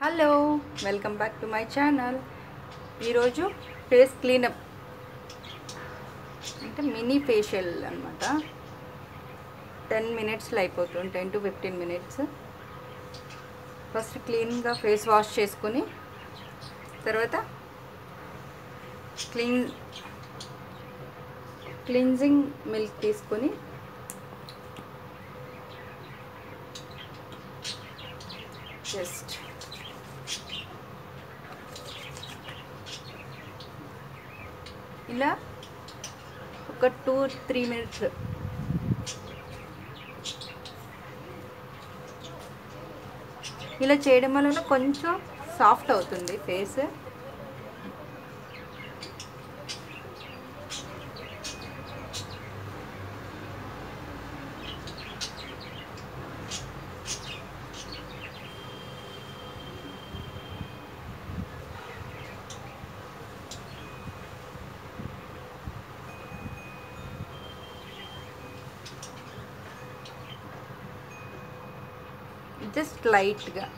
hello welcome back to my channel ఈరోజు face cleanup అంటే mini facial అనమాట ten మినిట్స్లో అయిపోతుంది ten to fifteen minutes first క్లీన్గా ఫేస్ వాష్ చేసుకొని తర్వాత క్లీన్ క్లీన్జింగ్ మిల్క్ తీసుకొని జస్ట్ ఇలా ఒక టూ త్రీ మినిట్స్ ఇలా చేయడం వలన కొంచెం సాఫ్ట్ అవుతుంది ఫేస్ జస్ట్ లైట్గా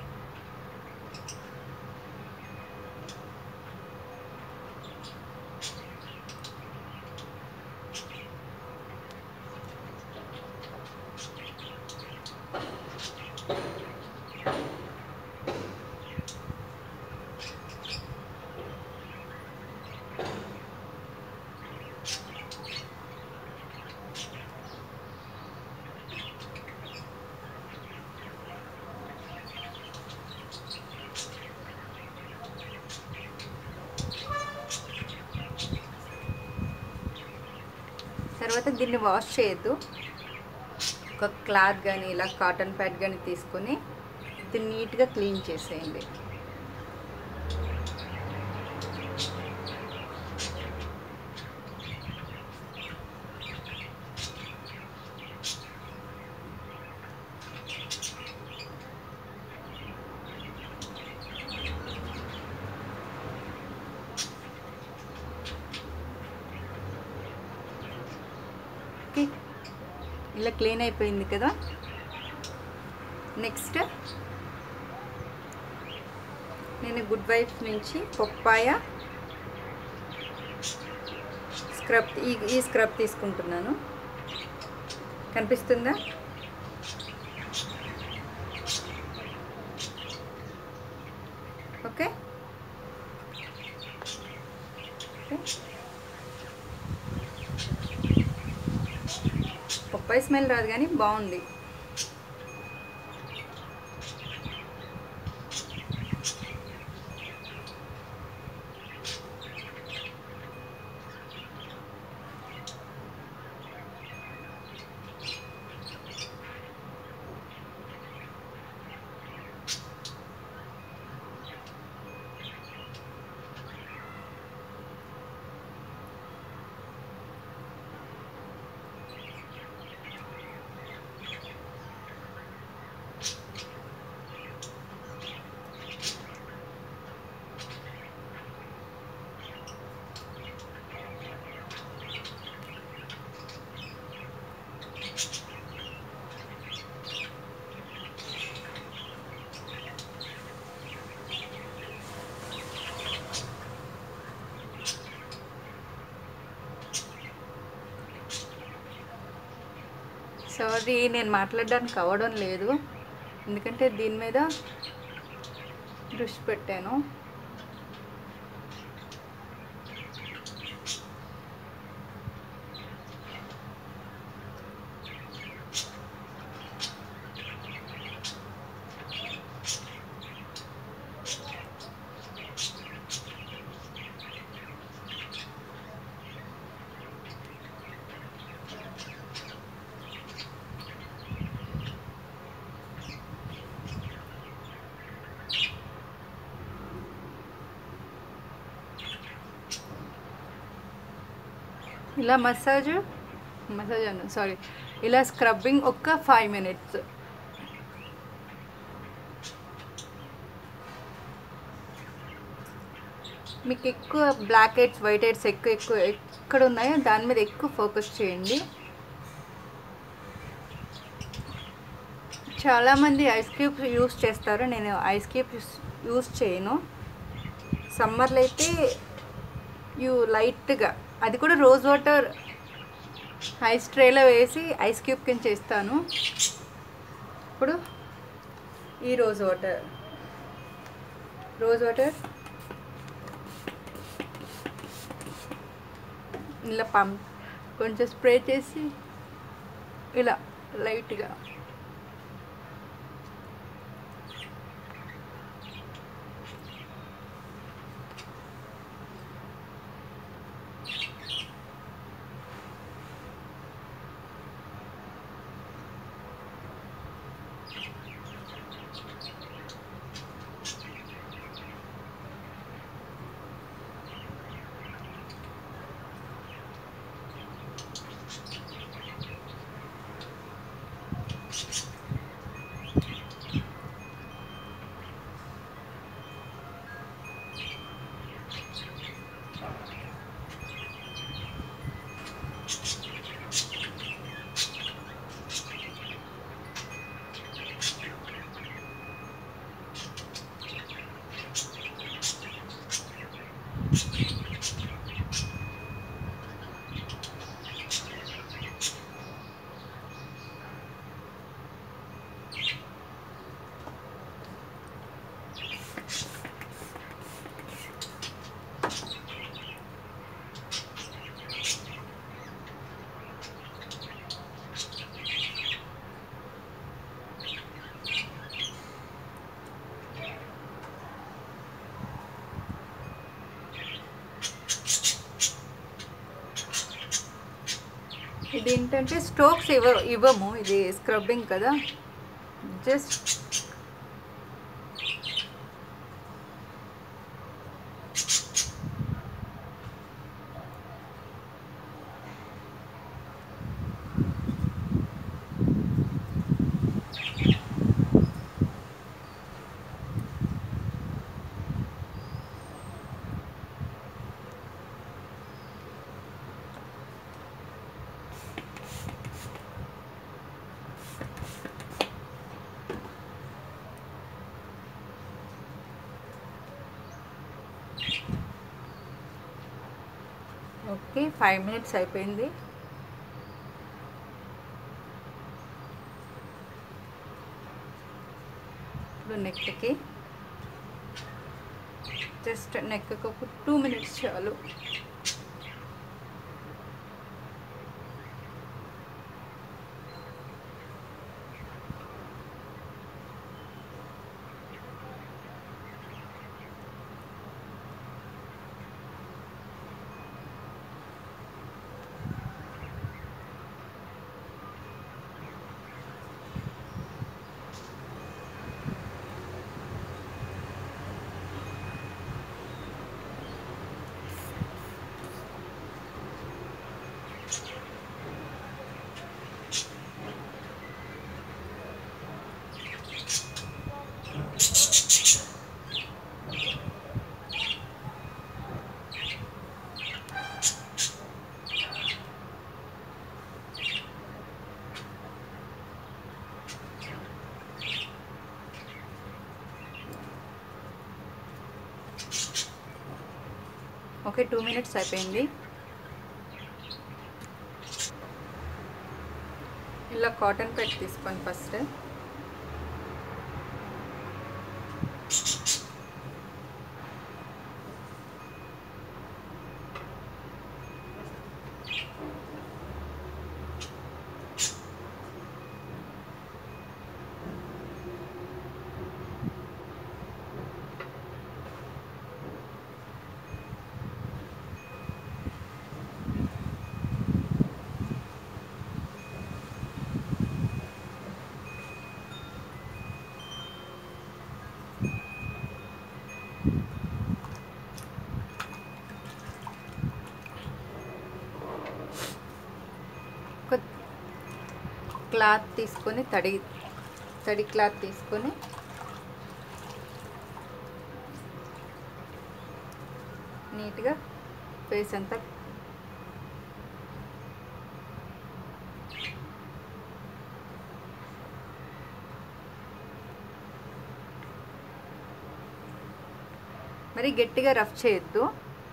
తర్వాత దీన్ని వాష్ చేయొద్దు ఒక క్లాత్ కానీ ఇలా కాటన్ ప్యాడ్ కానీ తీసుకొని దీన్ని నీట్గా క్లీన్ చేసేయండి ఓకే ఇలా క్లీన్ అయిపోయింది కదా నెక్స్ట్ నేను గుడ్ వైఫ్ నుంచి పప్పాయ స్క్రబ్ ఈ ఈ స్క్రబ్ తీసుకుంటున్నాను కనిపిస్తుందా ఓకే ఓకే పప్పాయి స్మెల్ రాదు కానీ బాగుంది సారీ నేను మాట్లాడడానికి అవ్వడం లేదు ఎందుకంటే దీని మీద దృష్టి పెట్టాను ఇలా మసాజ్ మసాజ్ అను సారీ ఇలా స్క్రబ్బింగ్ ఒక్క ఫైవ్ మినిట్స్ మీకు ఎక్కువ బ్లాక్ హెడ్స్ వైట్ హెడ్స్ ఎక్కువ ఎక్కువ ఎక్కడ ఉన్నాయో దాని మీద ఎక్కువ ఫోకస్ చేయండి చాలామంది ఐస్ క్యూబ్స్ యూస్ చేస్తారు నేను ఐస్ క్యూబ్స్ యూస్ చేయను సమ్మర్లో అయితే యూ లైట్గా అది కూడా రోజ్ వాటర్ ఐస్ ట్రేలో వేసి ఐస్ క్యూబ్ కింద చేస్తాను ఇప్పుడు ఈ రోజ్ వాటర్ రోజ్ వాటర్ ఇలా పంప్ కొంచెం స్ప్రే చేసి ఇలా లైట్గా ఇది ఏంటంటే స్ట్రోక్స్ ఇవ్వ ఇవ్వము ఇది స్క్రబ్బింగ్ కదా జస్ట్ ఓకే ఫైవ్ మినిట్స్ అయిపోయింది ఇప్పుడు నెక్కి జస్ట్ నెక్కి ఒక టూ మినిట్స్ చాలు ఓకే టూ మినిట్స్ అయిపోయింది ఇలా కాటన్ పెట్టి తీసుకోండి ఫస్ట్ ఒక క్లాత్ తీసుకొని తడి తడి క్లాత్ తీసుకొని నీట్గా ఫేస్ అంతా మరి గట్టిగా రఫ్ చేయొద్దు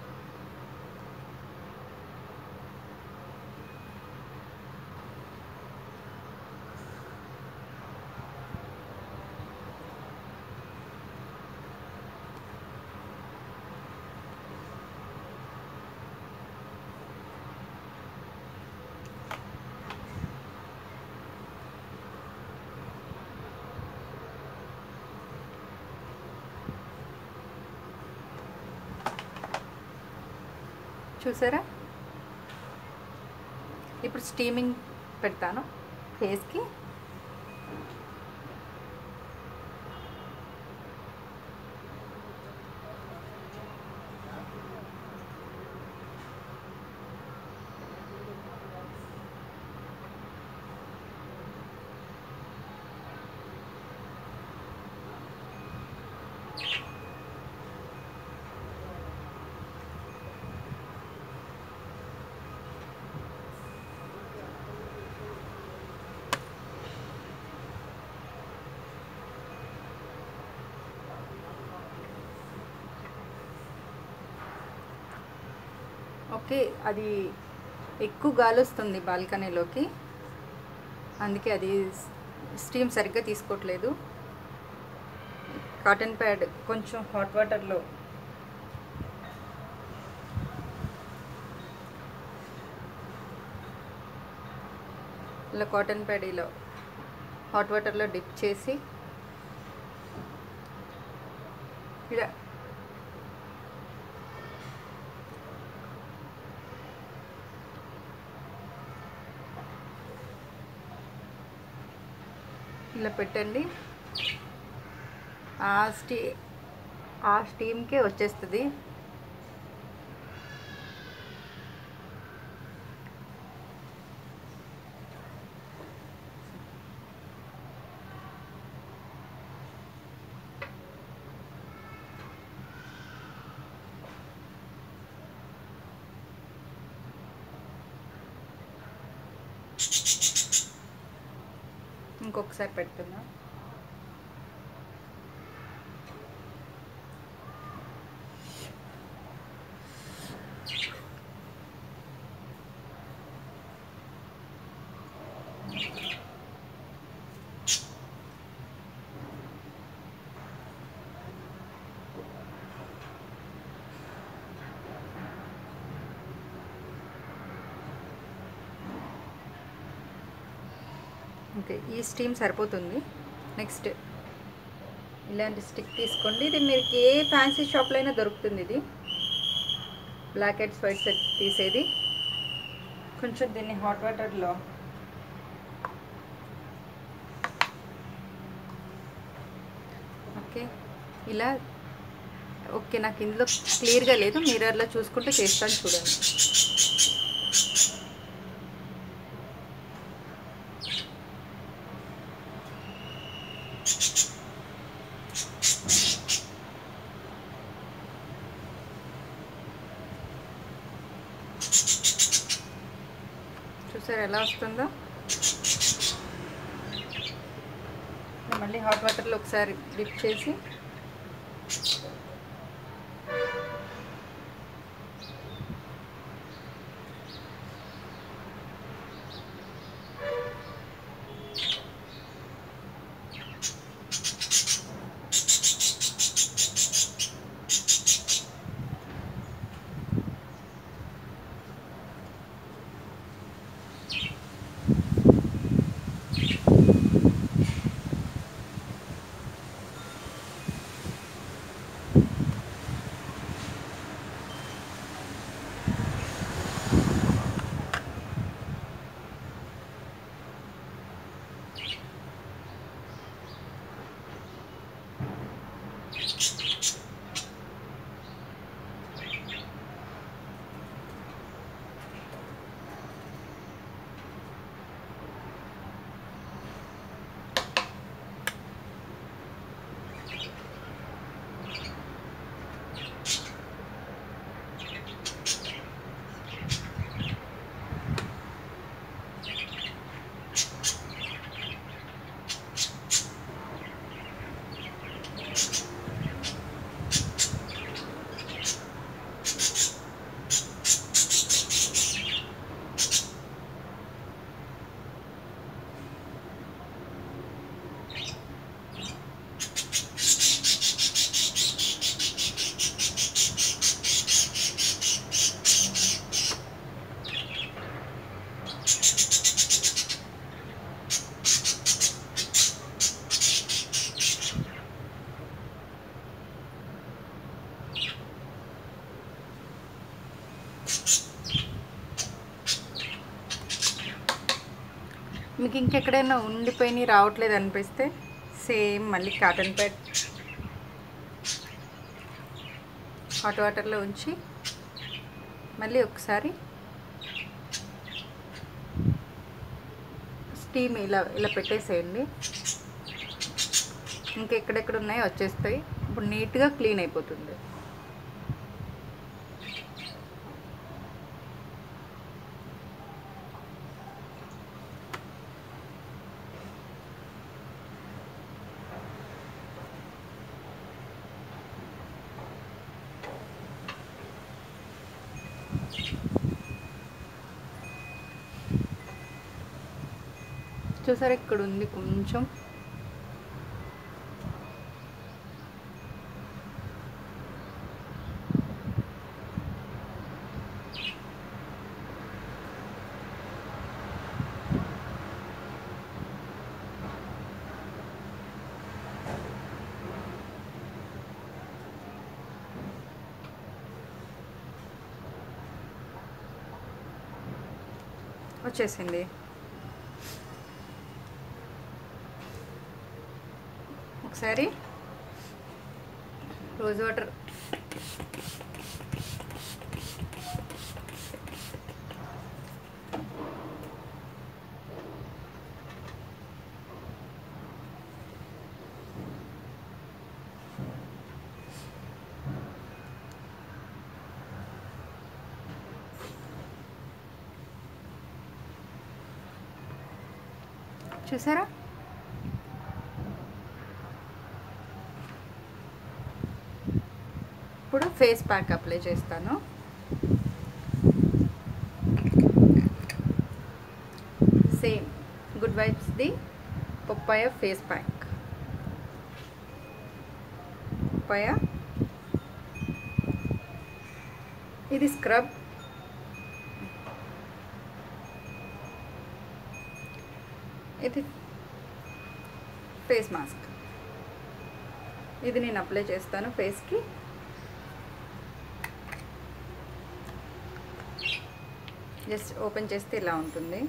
చూసారా ఇప్పుడు స్టీమింగ్ పెడతాను ఫేస్కి ఓకే అది ఎక్కువ గాలి వస్తుంది బాల్కనీలోకి అందుకే అది స్టీమ్ సరిగ్గా తీసుకోవట్లేదు కాటన్ ప్యాడ్ కొంచెం హాట్ వాటర్లో ఇలా కాటన్ ప్యాడ్ ఇలా హాట్ వాటర్లో డిప్ చేసి ఇలా ఇలా పెట్టండి ఆ స్టీ ఆ స్టీమ్కే వచ్చేస్తుంది ఇంకొకసారి పెడుతున్నా ఓకే ఈ స్టీమ్ సరిపోతుంది నెక్స్ట్ ఇలాంటి స్టిక్ తీసుకోండి ఇది మీకు ఏ ఫ్యాన్సీ షాప్లో అయినా దొరుకుతుంది ఇది బ్లాక్ హెడ్స్ వైట్ సెట్ తీసేది కొంచెం దీన్ని హాట్ వాటర్లో ఓకే ఇలా ఓకే నాకు ఇందులో క్లియర్గా లేదు మిర్రర్లో చూసుకుంటూ చేస్తాను చూడండి చూసారు ఎలా వస్తుందో మళ్ళీ హాట్ వాటర్లో ఒకసారి డిప్ చేసి మీకు ఇంకెక్కడైనా ఉండిపోయి రావట్లేదు అనిపిస్తే సేమ్ మళ్ళీ కాటన్ ప్యాడ్ హాట్ వాటర్లో ఉంచి మళ్ళీ ఒకసారి స్టీమ్ ఇలా ఇలా పెట్టేసేయండి ఇంకెక్కడెక్కడ ఉన్నాయో వచ్చేస్తాయి ఇప్పుడు నీట్గా క్లీన్ అయిపోతుంది చూసారా ఇక్కడ ఉంది కొంచెం వచ్చేసింది ఒకసారి రోజ్ వాటర్ చూసారా ఇప్పుడు ఫేస్ ప్యాక్ అప్లై చేస్తాను same good vibes the papaya face pack papaya ఇది స్క్రబ్ ఇది ఫేస్ మాస్క్ ఇది నేను అప్లై చేస్తాను ఫేస్కి జస్ట్ ఓపెన్ చేస్తే ఇలా ఉంటుంది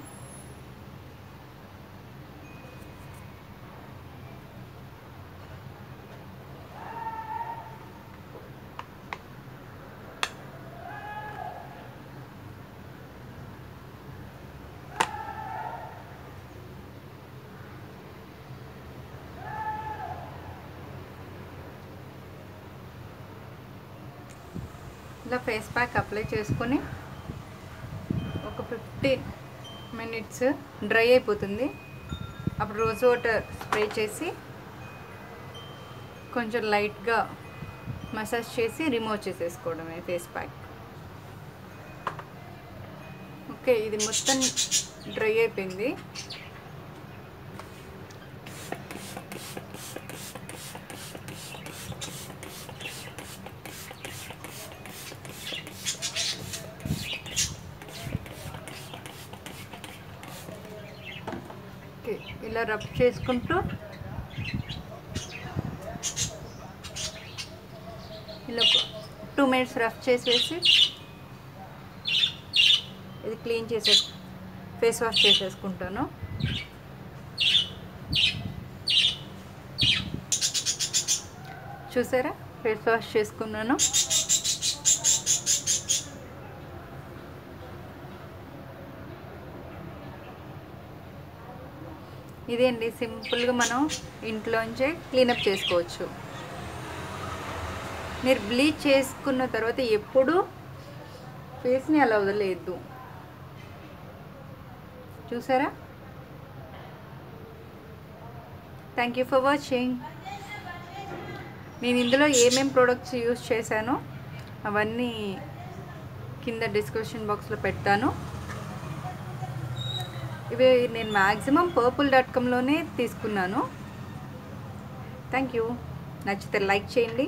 ఇలా ఫేస్ ప్యాక్ అప్లై చేసుకొని ఒక ఫిఫ్టీన్ మినిట్స్ డ్రై అయిపోతుంది అప్పుడు రోజ్ వాటర్ స్ప్రే చేసి కొంచెం లైట్గా మసాజ్ చేసి రిమూవ్ చేసేసుకోవడమే ఫేస్ ప్యాక్ ఓకే ఇది మొత్తం డ్రై అయిపోయింది ఓకే ఇలా రబ్ చేసుకుంటూ ఇలా టూ మినిట్స్ రఫ్ చేసేసి ఇది క్లీన్ చేసే ఫేస్ వాష్ చేసేసుకుంటాను చూసారా ఫేస్ వాష్ చేసుకున్నాను ఇదే అండి సింపుల్గా మనం ఇంట్లోంచే క్లీనప్ చేసుకోవచ్చు మీరు బ్లీచ్ చేసుకున్న తర్వాత ఎప్పుడు ఫేస్ని అలా వదిలేయద్దు చూసారా థ్యాంక్ యూ ఫర్ వాచింగ్ నేను ఇందులో ఏమేం ప్రోడక్ట్స్ యూస్ చేశానో అవన్నీ కింద డిస్క్రిప్షన్ బాక్స్లో పెడతాను ఇవి నేను మ్యాక్సిమం పర్పుల్ డాట్ కామ్లోనే తీసుకున్నాను థ్యాంక్ యూ నచ్చితే లైక్ చేయండి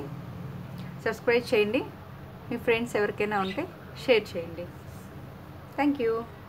సబ్స్క్రైబ్ చేయండి మీ ఫ్రెండ్స్ ఎవరికైనా ఉంటే షేర్ చేయండి థ్యాంక్ యూ